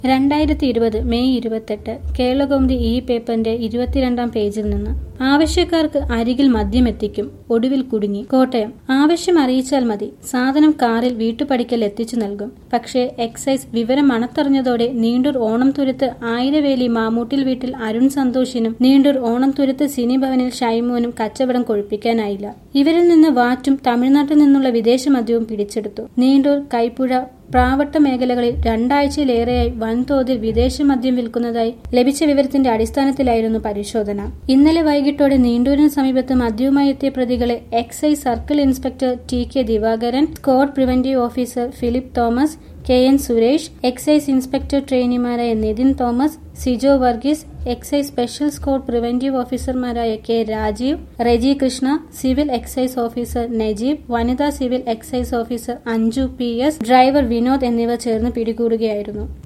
രണ്ടായിരത്തി ഇരുപത് മെയ് ഇരുപത്തെട്ട് കേരളകൗമുദി ഈ പേപ്പറിന്റെ ഇരുപത്തിരണ്ടാം പേജിൽ നിന്ന് ആവശ്യക്കാർക്ക് അരികിൽ മദ്യമെത്തിക്കും ഒടുവിൽ കുടുങ്ങി കോട്ടയം ആവശ്യം അറിയിച്ചാൽ മതി സാധനം കാറിൽ വീട്ടുപടിക്കൽ എത്തിച്ചു നൽകും പക്ഷേ എക്സൈസ് വിവരം മണത്തറിഞ്ഞതോടെ നീണ്ടൂർ ഓണം തുരുത്ത് ആയിരവേലി മാമൂട്ടിൽ വീട്ടിൽ അരുൺ സന്തോഷിനും നീണ്ടൂർ ഓണം തുരുത്ത് സിനി ഭവനിൽ ഷൈമോനും കച്ചവടം കൊഴിപ്പിക്കാനായില്ല ഇവരിൽ നിന്ന് വാറ്റും തമിഴ്നാട്ടിൽ നിന്നുള്ള വിദേശ മദ്യവും പിടിച്ചെടുത്തു നീണ്ടൂർ കൈപ്പുഴ പ്രാവട്ട മേഖലകളിൽ രണ്ടാഴ്ചയിലേറെയായി വൻതോതിൽ വിദേശ മദ്യം വിൽക്കുന്നതായി ലഭിച്ച വിവരത്തിന്റെ അടിസ്ഥാനത്തിലായിരുന്നു പരിശോധന ഇന്നലെ വൈകിട്ടോടെ നീണ്ടൂരിന് സമീപത്ത് മദ്യവുമായി എത്തിയ പ്രതികളെ excise circle inspector T K Divakaran squad preventive officer Philip Thomas K N Suresh excise inspector ട്രെയിനിമാരായ Nithin Thomas Sijo Varghese excise special squad preventive ഓഫീസർമാരായ K Rajeev Reji Krishna civil excise officer Najeeb വനിതാ civil excise officer Anju P S driver Vinod എന്നിവർ ചേർന്ന് പിടികൂടുകയായിരുന്നു